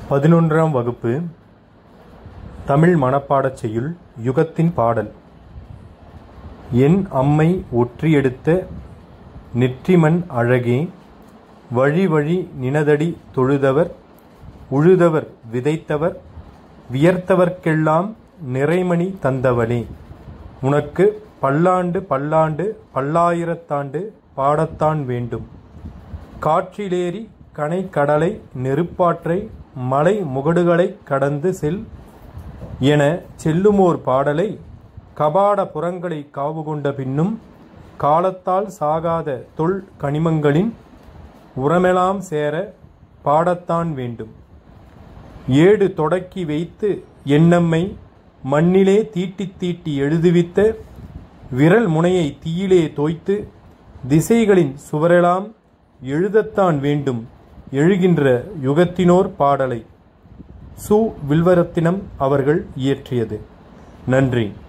பதினொன்றாம் வகுப்பு தமிழ் மனப்பாடச் செய்யுள் யுகத்தின் பாடல் என் அம்மை ஒற்றியெடுத்த நெற்றிமண் அழகே வழி வழி நினதடி தொழுதவர் உழுதவர் விதைத்தவர் வியர்த்தவர்க்கெல்லாம் நிறைமணி தந்தவளே உனக்கு பல்லாண்டு பல்லாண்டு பல்லாயிரத்தாண்டு பாடத்தான் வேண்டும் காற்றிலேறி கனை கடலை நெருப்பாற்றை மலை முகடுகளைக் கடந்து செல் என செல்லுமோர் பாடலை கபாட புறங்களை காவு கொண்ட பின்னும் காலத்தால் சாகாத தொல் கனிமங்களின் உரமெலாம் சேர பாடத்தான் வேண்டும் ஏடு தொடக்கி வைத்து எண்ணம்மை மண்ணிலே தீட்டித் தீட்டி எழுதுவித்த விரல் முனையை தீயிலே தோய்த்து திசைகளின் சுவரெலாம் எழுதத்தான் வேண்டும் எழுகின்ற யுகத்தினோர் பாடலை சு வில்வரத்தினம் அவர்கள் இயற்றியது நன்றி